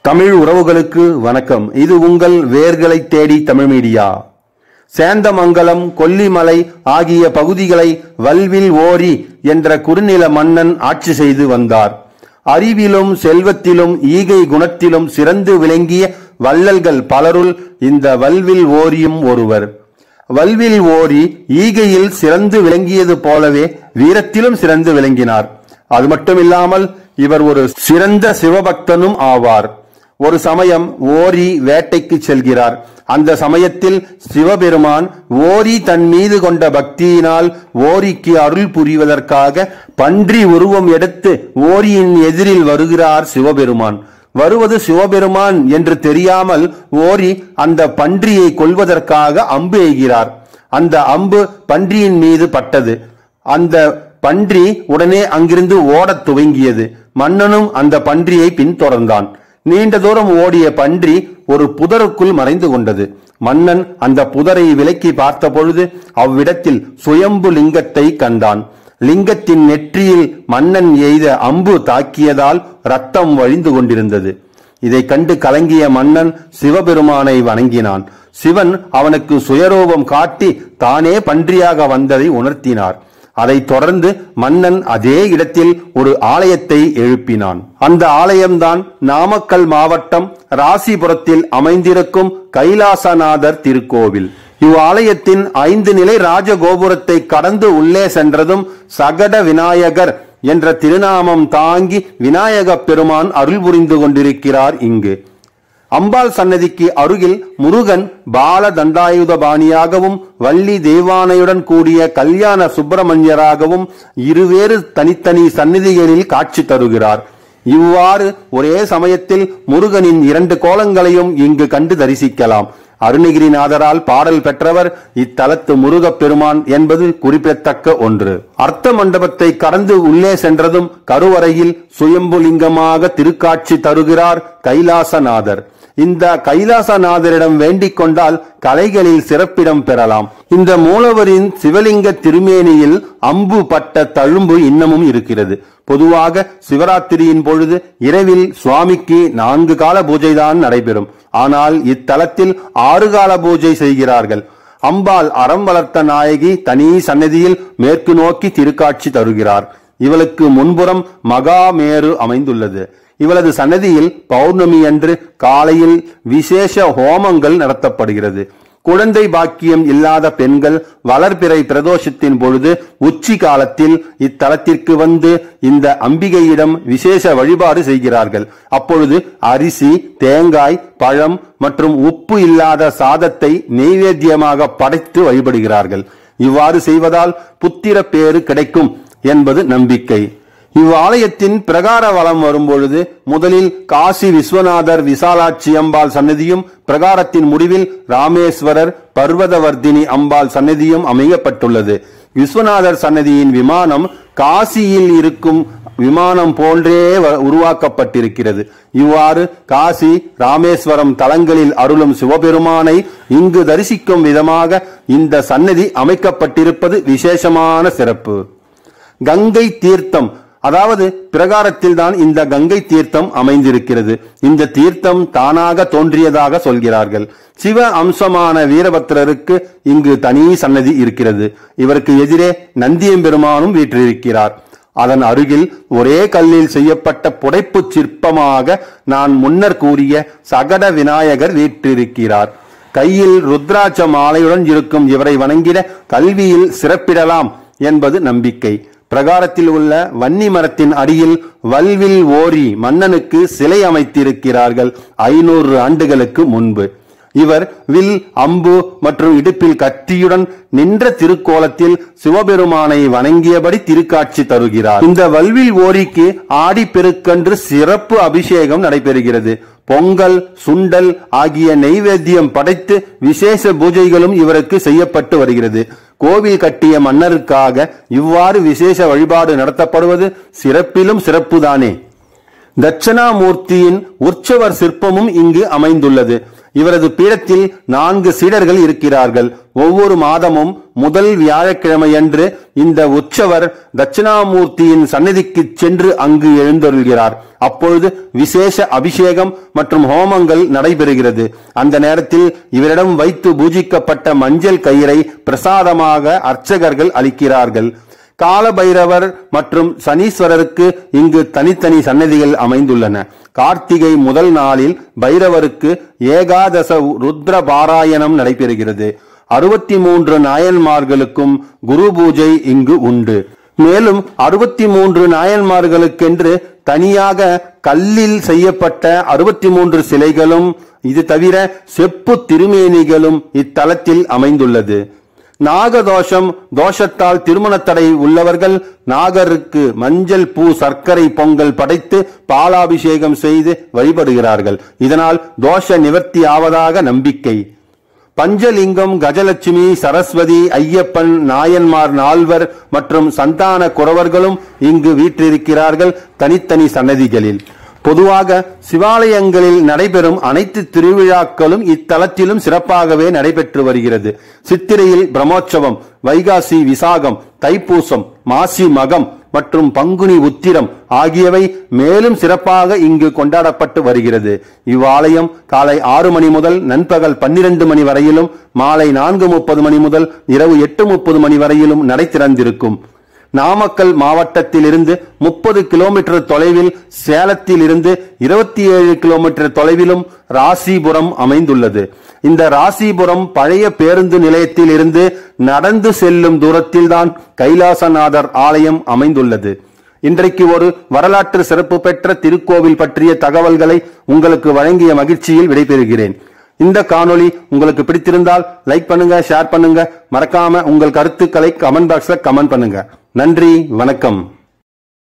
தமிழ் உறவுகளுக்கு வணக்கம் இது உங்கள் வேர்களை தேடி தமிழ் மீடியா சேந்தமங்கலம் கொல்லிமலை ஆகிய பகுதிகளை வல்வில் ஓரி என்ற குறுநில மன்னன் ஆட்சி செய்து வந்தார் அறிவிலும் செல்வத்திலும் ஈகை குணத்திலும் சிறந்து விளங்கிய வள்ளல்கள் பலருள் இந்த வல்வில் ஓரியும் ஒருவர் வல்வில் ஓரி ஈகையில் சிறந்து விளங்கியது போலவே வீரத்திலும் சிறந்து விளங்கினார் அது மட்டுமில்லாமல் இவர் ஒரு சிறந்த சிவபக்தனும் ஆவார் ஒரு சமயம் ஓரி வேட்டைக்கு செல்கிறார் அந்த சமயத்தில் சிவபெருமான் ஓரி தன் மீது கொண்ட பக்தியினால் ஓரிக்கு அருள் புரிவதற்காக பன்றி உருவம் எடுத்து ஓரியின் எதிரில் வருகிறார் சிவபெருமான் வருவது சிவபெருமான் என்று தெரியாமல் ஓரி அந்த பன்றியை கொல்வதற்காக அம்பு எய்கிறார் அந்த அம்பு பன்றியின் மீது பட்டது அந்த பன்றி உடனே அங்கிருந்து ஓடத் துவங்கியது மன்னனும் அந்த பன்றியை பின்தொடர்ந்தான் நீண்ட தூரம் ஓடிய பன்றி ஒரு புதருக்குள் மறைந்து கொண்டது மன்னன் அந்த புதரை விலக்கி பார்த்த பொழுது அவ்விடத்தில் சுயம்பு லிங்கத்தை கண்டான் லிங்கத்தின் நெற்றியில் மன்னன் எய்த அம்பு தாக்கியதால் ரத்தம் வழிந்து கொண்டிருந்தது இதை கண்டு கலங்கிய மன்னன் சிவபெருமானை வணங்கினான் சிவன் அவனுக்கு சுயரூபம் காட்டி தானே பன்றியாக வந்ததை உணர்த்தினார் அதைத் தொடர்ந்து மன்னன் அதே இடத்தில் ஒரு ஆலயத்தை எழுப்பினான் அந்த ஆலயம்தான் நாமக்கல் மாவட்டம் ராசிபுரத்தில் அமைந்திருக்கும் கைலாசநாதர் திருக்கோவில் இவ்வாலயத்தின் ஐந்து நிலை ராஜகோபுரத்தை கடந்து உள்ளே சென்றதும் சகட விநாயகர் என்ற திருநாமம் தாங்கி விநாயகப் பெருமான் அருள் புரிந்து கொண்டிருக்கிறார் இங்கு அம்பாள் சன்னதிக்கு அருகில் முருகன் பால தண்டாயுதபாணியாகவும் வள்ளி தேவானையுடன் கூடிய கல்யாண சுப்பிரமணியராகவும் இருவேறு தனித்தனி சந்நிதிகளில் காட்சி தருகிறார் இவ்வாறு ஒரே சமயத்தில் முருகனின் இரண்டு கோலங்களையும் இங்கு கண்டு தரிசிக்கலாம் அருணகிரிநாதரால் பாடல் பெற்றவர் இத்தலத்து முருகப் பெருமான் என்பது குறிப்பிடத்தக்க ஒன்று அர்த்த மண்டபத்தை கடந்து உள்ளே சென்றதும் கருவறையில் சுயம்புலிங்கமாக திருக்காட்சி தருகிறார் கைலாசநாதர் இந்த கைலாசநாதரிடம் வேண்டிக் கொண்டால் கலைகளில் சிறப்பிடம் பெறலாம் இந்த மூலவரின் சிவலிங்க திருமேனியில் அம்பு பட்ட தழும்பு இன்னமும் இருக்கிறது பொதுவாக சிவராத்திரியின் பொழுது இரவில் சுவாமிக்கு நான்கு கால பூஜைதான் நடைபெறும் ஆனால் இத்தலத்தில் ஆறு கால பூஜை செய்கிறார்கள் அம்பாள் அறம் வளர்த்த நாயகி தனி சன்னதியில் மேற்கு நோக்கி திருக்காட்சி தருகிறார் இவளுக்கு முன்புறம் மகாமேரு அமைந்துள்ளது இவளது சன்னதியில் பௌர்ணமி அன்று காலையில் விசேஷ ஹோமங்கள் நடத்தப்படுகிறது குழந்தை பாக்கியம் இல்லாத பெண்கள் வளர்பிறை பிரதோஷத்தின் பொழுது உச்சி காலத்தில் இத்தலத்திற்கு வந்து இந்த அம்பிகையிடம் விசேஷ வழிபாடு செய்கிறார்கள் அப்பொழுது அரிசி தேங்காய் பழம் மற்றும் உப்பு இல்லாத சாதத்தை நெய்வேத்தியமாக படைத்து வழிபடுகிறார்கள் இவ்வாறு செய்வதால் புத்திர பேறு கிடைக்கும் என்பது நம்பிக்கை இவ்வாலயத்தின் பிரகார வலம் வரும்பொழுது முதலில் காசி விஸ்வநாதர் விசாலாட்சி அம்பாள் சன்னதியும் பிரகாரத்தின் முடிவில் ராமேஸ்வரர் பர்வதவர்தினி அம்பாள் சன்னதியும் அமையப்பட்டுள்ளது விஸ்வநாதர் சன்னதியின் விமானம் காசியில் இருக்கும் விமானம் போன்றே வ- உருவாக்கப்பட்டிருக்கிறது இவ்வாறு காசி ராமேஸ்வரம் தலங்களில் அருளும் சிவபெருமானை இங்கு தரிசிக்கும் விதமாக இந்த சன்னதி அமைக்கப்பட்டிருப்பது விசேஷமான சிறப்பு கங்கை தீர்த்தம் அதாவது பிரகாரத்தில் தான் இந்த கங்கை தீர்த்தம் அமைந்திருக்கிறது இந்த தீர்த்தம் தானாக தோன்றியதாக சொல்கிறார்கள் சிவ அம்சமான வீரபத்திரருக்கு இங்கு தனி சன்னதி இருக்கிறது இவருக்கு எதிரே நந்தியம்பெருமானும் வீற்றிருக்கிறார் அதன் அருகில் ஒரே கல்லில் செய்யப்பட்ட புடைப்புச் சிற்பமாக நான் முன்னர் கூறிய சகட விநாயகர் வீற்றிருக்கிறார் கையில் ருத்ராட்ச மாலையுடன் இருக்கும் இவரை வணங்கிட கல்வியில் சிறப்பிடலாம் என்பது நம்பிக்கை பிரகாரத்தில் உள்ள வன்னி மரத்தின் அடியில் வல்வில் ஓரி மன்னனுக்கு சிலை அமைத்திருக்கிறார்கள் ஐநூறு ஆண்டுகளுக்கு முன்பு இவர் வில் அம்பு மற்றும் இடுப்பில் கத்தியுடன் நின்ற திருக்கோலத்தில் சிவபெருமானை வணங்கியபடி திருக்காட்சி தருகிறார் இந்த வல்வில் ஓரிக்கு ஆடி பெருக்கன்று சிறப்பு அபிஷேகம் நடைபெறுகிறது பொங்கல் சுண்டல் ஆகிய நெய்வேத்தியம் படைத்து விசேஷ பூஜைகளும் இவருக்கு செய்யப்பட்டு வருகிறது கோவில் கட்டிய மன்னருக்காக இவ்வாறு விசேஷ வழிபாடு நடத்தப்படுவது சிறப்பிலும் சிறப்புதானே தட்சணாமூர்த்தியின் உற்சவர் சிற்பமும் இங்கு அமைந்துள்ளது இவரது பீடத்தில் நான்கு சீடர்கள் இருக்கிறார்கள் ஒவ்வொரு மாதமும் முதல் வியாழக்கிழமையன்று இந்த உற்சவர் தட்சிணாமூர்த்தியின் சந்நிதிக்கு சென்று அங்கு எழுந்தருள்கிறார் அப்பொழுது விசேஷ அபிஷேகம் மற்றும் ஹோமங்கள் நடைபெறுகிறது அந்த நேரத்தில் இவரிடம் வைத்து பூஜிக்கப்பட்ட மஞ்சள் கயிறை பிரசாதமாக அர்ச்சகர்கள் அளிக்கிறார்கள் காலபைரவர் மற்றும் சனீஸ்வரருக்கு இங்கு தனித்தனி சன்னதிகள் அமைந்துள்ளன கார்த்திகை முதல் நாளில் பைரவருக்கு ஏகாதச ருத்ர பாராயணம் நடைபெறுகிறது அறுபத்தி மூன்று நாயன்மார்களுக்கும் குரு பூஜை இங்கு உண்டு மேலும் அறுபத்தி மூன்று நாயன்மார்களுக்கென்று தனியாக கல்லில் செய்யப்பட்ட அறுபத்தி மூன்று சிலைகளும் இது தவிர செப்பு திருமேனிகளும் இத்தலத்தில் அமைந்துள்ளது நாகதோஷம் தோஷத்தால் திருமண தடை உள்ளவர்கள் நாகருக்கு மஞ்சள் பூ சர்க்கரை பொங்கல் படைத்து பாலாபிஷேகம் செய்து வழிபடுகிறார்கள் இதனால் தோஷ நிவர்த்தி ஆவதாக நம்பிக்கை பஞ்சலிங்கம் கஜலட்சுமி சரஸ்வதி ஐயப்பன் நாயன்மார் நால்வர் மற்றும் சந்தான குறவர்களும் இங்கு வீற்றிருக்கிறார்கள் தனித்தனி சன்னதிகளில் பொதுவாக சிவாலயங்களில் நடைபெறும் அனைத்து திருவிழாக்களும் இத்தலத்திலும் சிறப்பாகவே நடைபெற்று வருகிறது சித்திரையில் பிரம்மோற்சவம் வைகாசி விசாகம் தைப்பூசம் மாசி மகம் மற்றும் பங்குனி உத்திரம் ஆகியவை மேலும் சிறப்பாக இங்கு கொண்டாடப்பட்டு வருகிறது இவ்வாலயம் காலை ஆறு மணி முதல் நண்பகல் பன்னிரண்டு மணி வரையிலும் மாலை நான்கு முப்பது மணி முதல் இரவு எட்டு முப்பது மணி வரையிலும் நடை திறந்திருக்கும் நாமக்கல் மாவட்டத்தில் இருந்து முப்பது கிலோமீட்டர் தொலைவில் சேலத்தில் இருந்து இருபத்தி ஏழு கிலோமீட்டர் தொலைவிலும் ராசிபுரம் அமைந்துள்ளது இந்த ராசிபுரம் பழைய பேருந்து நிலையத்தில் இருந்து நடந்து செல்லும் தூரத்தில் தான் கைலாசநாதர் ஆலயம் அமைந்துள்ளது இன்றைக்கு ஒரு வரலாற்று சிறப்பு பெற்ற திருக்கோவில் பற்றிய தகவல்களை உங்களுக்கு வழங்கிய மகிழ்ச்சியில் விடைபெறுகிறேன் இந்த காணொளி உங்களுக்கு பிடித்திருந்தால் லைக் பண்ணுங்க ஷேர் பண்ணுங்க மறக்காம உங்கள் கருத்துக்களை கமெண்ட் பாக்ஸ்ல கமெண்ட் பண்ணுங்க நன்றி வணக்கம்